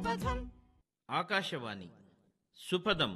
సుపథం ఆకాశవాణి సుపదం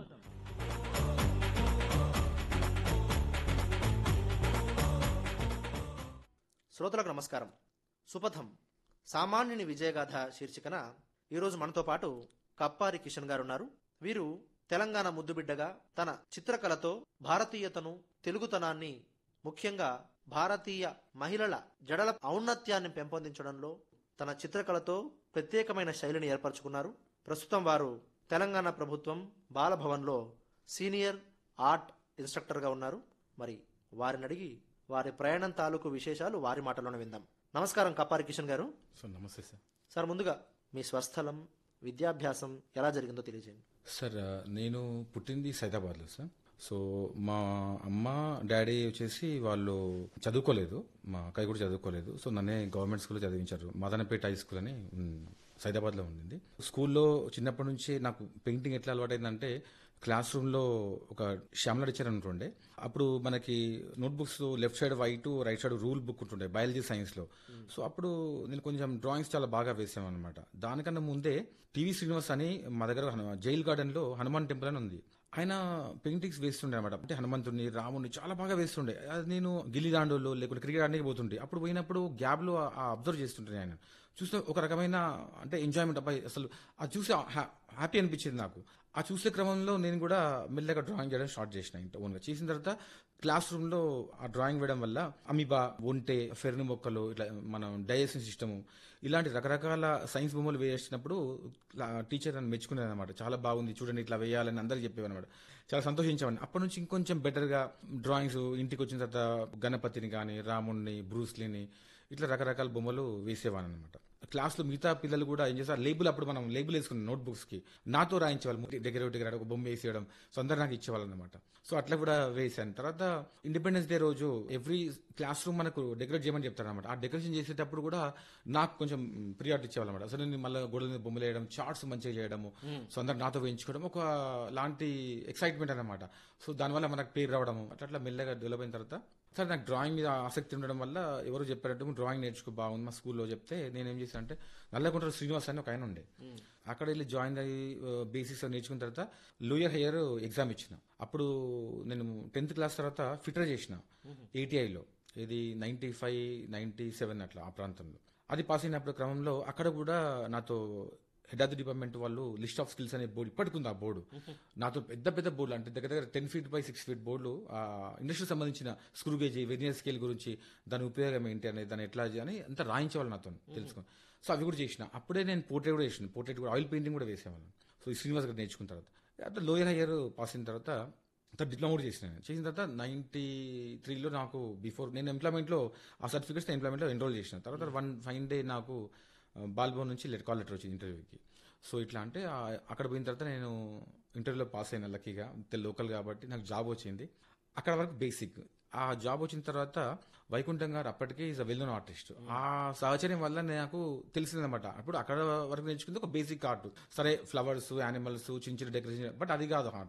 శ్రోతలకు నమస్కారం సుపథం సామాన్యుని విజయగాథ శీర్షికన ఈరోజు మనతో పాటు కప్పారి కిషన్ గారు ఉన్నారు వీరు తెలంగాణ ముద్దుబిడ్డగా తన చిత్రకళతో భారతీయతను తెలుగుతనాన్ని ముఖ్యంగా భారతీయ మహిళల జడల ఔన్నత్యాన్ని పెంపొందించడంలో తన చిత్రకళతో ప్రత్యేకమైన శైలిని ఏర్పరచుకున్నారు ప్రస్తుతం వారు తెలంగాణ ప్రభుత్వం బాలభవన్లో సీనియర్ ఆర్ట్ ఇన్స్ట్రక్టర్గా ఉన్నారు మరి వారిని అడిగి వారి ప్రయాణం తాలూకు విశేషాలు వారి మాటలోనే విందాం నమస్కారం కప్పారి కిషన్ గారు సార్ నమస్తే సార్ సార్ ముందుగా మీ స్వస్థలం విద్యాభ్యాసం ఎలా జరిగిందో తెలియజేయండి సార్ ఆ, నేను పుట్టింది సైదాబాద్లో సార్ సో మా అమ్మ డాడీ వచ్చేసి వాళ్ళు చదువుకోలేదు మా అక్కయ్య కూడా చదువుకోలేదు సో నన్నే గవర్నమెంట్ స్కూల్లో చదివించారు మదనపేట హై స్కూల్ అని ఉమ్, సైదాబాద్లో ఉండింది స్కూల్లో చిన్నప్పటి నుంచి నాకు పెయింటింగ్ ఎట్లా అలవాటైందంటే క్లాస్ రూమ్లో ఒక శ్యామల టీచర్ ఉంటుండే అప్పుడు మనకి notebooks left side white right side rule book ఉంటుండే బయాలజీ సైన్స్లో సో అప్పుడు నేను కొంచెం డ్రాయింగ్స్ చాలా బాగా వేసాను అనమాట దానికన్నా ముందే టీవీ శ్రీనివాస్ అని మా దగ్గర హను- జైల్ గార్డెన్లో హనుమాన్ టెంపుల్ అని ఉంది ఆయన పెయింటింగ్స్ వేస్తుండే అనమాట అంటే హనుమంతుడిని రాముడిని చాలా బాగా వేస్తుండే అది నేను గిల్లి దాండులో లేకుంటే క్రికెట్ ఆడడానికి పోతుండే అప్పుడు పోయినప్పుడు గ్యాబ్లో అబ్జర్వ్ చేస్తుంటే ఆయన చూస్తే ఒక రకమైన అంటే ఎంజాయ్మెంట్ అబ్బాయి అసలు అది చూసి హ్యా- హ్యాపీ అనిపించింది నాకు ఆ చూసే క్రమంలో నేను కూడా మెల్లగా డ్రాయింగ్ చేయడం స్టార్ట్ చేసిన ఇంట ఓన్గా చేసిన తర్వాత క్లాస్ రూమ్ లో ఆ డ్రాయింగ్ వేయడం వల్ల అమీబా ఒంటె ఫెర్ని మొక్కలు ఇట్లా మనం డైజెషన్ సిస్టమ్ ఇలాంటి రకరకాల సైన్స్ బొమ్మలు వేసినప్పుడు టీచర్ నన్ను మెచ్చుకునేది అనమాట చాలా బాగుంది చూడండి ఇట్లా వేయాలని అందరికి చెప్పేవన్నమాట చాలా సంతోషించేవాడిని అప్పటి నుంచి ఇంకొంచెం బెటర్ గా డ్రాయింగ్స్ ఇంటికి వచ్చిన తర్వాత గణపతిని కానీ రాముడిని బ్రూస్లీని ఇట్లా రకరకాల బొమ్మలు వేసేవాను అనమాట క్లాస్ లో మిగతా పిల్లలు కూడా ఏం చేస్తారు లేబుల్ అప్పుడు మనం లేబుల్ వేసుకున్నాం నోట్ బుక్స్ కి నాతో రాయించేవాళ్ళు డెకరేటివ్ గా ఒక బొమ్మ వేసేయడం సో అందరు నాకు ఇచ్చేవాళ్ళు అనమాట సో అట్లా కూడా వేసాను తర్వాత ఇండిపెండెన్స్ డే రోజు ఎవ్రీ క్లాస్ రూమ్ మనకు డెకరేట్ చేయమని చెప్తారు అనమాట ఆ డెకరేషన్ చేసేటప్పుడు కూడా నాకు కొంచెం ప్రియారిటీ ఇచ్చేవాళ్ళు అనమాట అసలు నేను మళ్ళీ గోడల మీద బొమ్మలు వేయడం చార్ట్స్ మంచిగా చేయడము సో అందరు నాతో వేయించుకోవడం ఒక లాంటి ఎక్సైట్మెంట్ అనమాట సో దానివల్ల మనకు పేరు రావడము అట్లా అట్లా మెల్లగా డెవలప్ అయిన తర్వాత సరే నాకు డ్రాయింగ్ మీద ఆసక్తి ఉండడం వల్ల ఎవరు చెప్పారంటే "నువ్వు డ్రాయింగ్ నేర్చుకో బాగుంది మా స్కూల్లో చెప్తే నేనేం చేశాను అంటే నల్లకుంట శ్రీనివాస్ అని ఒక ఆయన ఉండే అక్కడ వెళ్ళి జాయిన్ అయ్యి బేసిక్స్ నేర్చుకున్న తర్వాత లోయర్ హైయర్ ఎగ్జామ్ ఇచ్చిన అప్పుడు నేను టెన్త్ క్లాస్ తర్వాత ఫిటర్ చేసిన ఏటీఐలో ఇది నైన్టీ ఫైవ్ నైన్టీ సెవెన్ అట్లా ఆ ప్రాంతంలో అది పాస్ అయినప్పుడు క్రమంలో అక్కడ కూడా నాతో హెడ్ ఆఫ్ ది డిపార్ట్మెంట్ వాళ్ళు లిస్ట్ ఆఫ్ స్కిల్స్ అనే బోర్డు ఇప్పటికి ఉంది ఆ బోర్డు నాతో పెద్ద పెద్ద బోర్డులు అంటే దగ్గర దగ్గర ten feet by six feet బోర్డులు ఆ ఇండస్ట్రీకి సంబంధించిన స్క్రూ గేజ్ వెనియర్ స్కేల్ గురించి దాని ఉపయోగం ఏంటి అనేది దాన్ని ఎట్లా చేయాలని అంత రాయించేవాళ్ళు నాతో తెలుసుకుని సో అవి కూడా చేసిన అప్పుడే నేను పోర్ట్రేట్ కూడా చేసిన పోర్ట్రేట్ కూడా ఆయిల్ పెయింటింగ్ కూడా వేసేవాళ్ళం సో ఈ శ్రీనివాస్ గారు నేర్చుకున్న తర్వాత అట్లా లోయర్ హయ్యర్ పాస్ అయిన తర్వాత తర్వాత డిప్లొమా కూడా చేసిన నేను. చేసిన తర్వాత నైన్టీ త్రీలో నాకు బిఫోర్ నేను ఎంప్లాయ్మెంట్లో ఆ సర్టిఫికేట్స్ ఎంప్లాయ్మెంట్లో ఎన్రోల్ చేసిన తర్వాత వన్ ఫైన్ డే నాకు బాల్భవన్ నుంచి లెటర్ కాల్ లెటర్ వచ్చింది ఇంటర్వ్యూకి సో ఇట్లా అంటే ఆ, అక్కడ పోయిన తర్వాత నేను ఇంటర్వ్యూలో పాస్ అయిన లక్కీగా లోకల్ కాబట్టి నాకు జాబ్ వచ్చింది అక్కడ వరకు బేసిక్ ఆ జాబ్ వచ్చిన తర్వాత వైకుంఠం గారు అప్పటికే is a well known artist ఆ సహచర్యం వల్ల నాకు తెలిసిందనమాట అప్పుడు అక్కడ వరకు నేర్చుకుంది ఒక బేసిక్ ఆర్ట్ సరే ఫ్లవర్స్ యానిమల్స్ చిన్న చిన్న డెకరేషన్ బట్ అది కాదు ఆర్ట్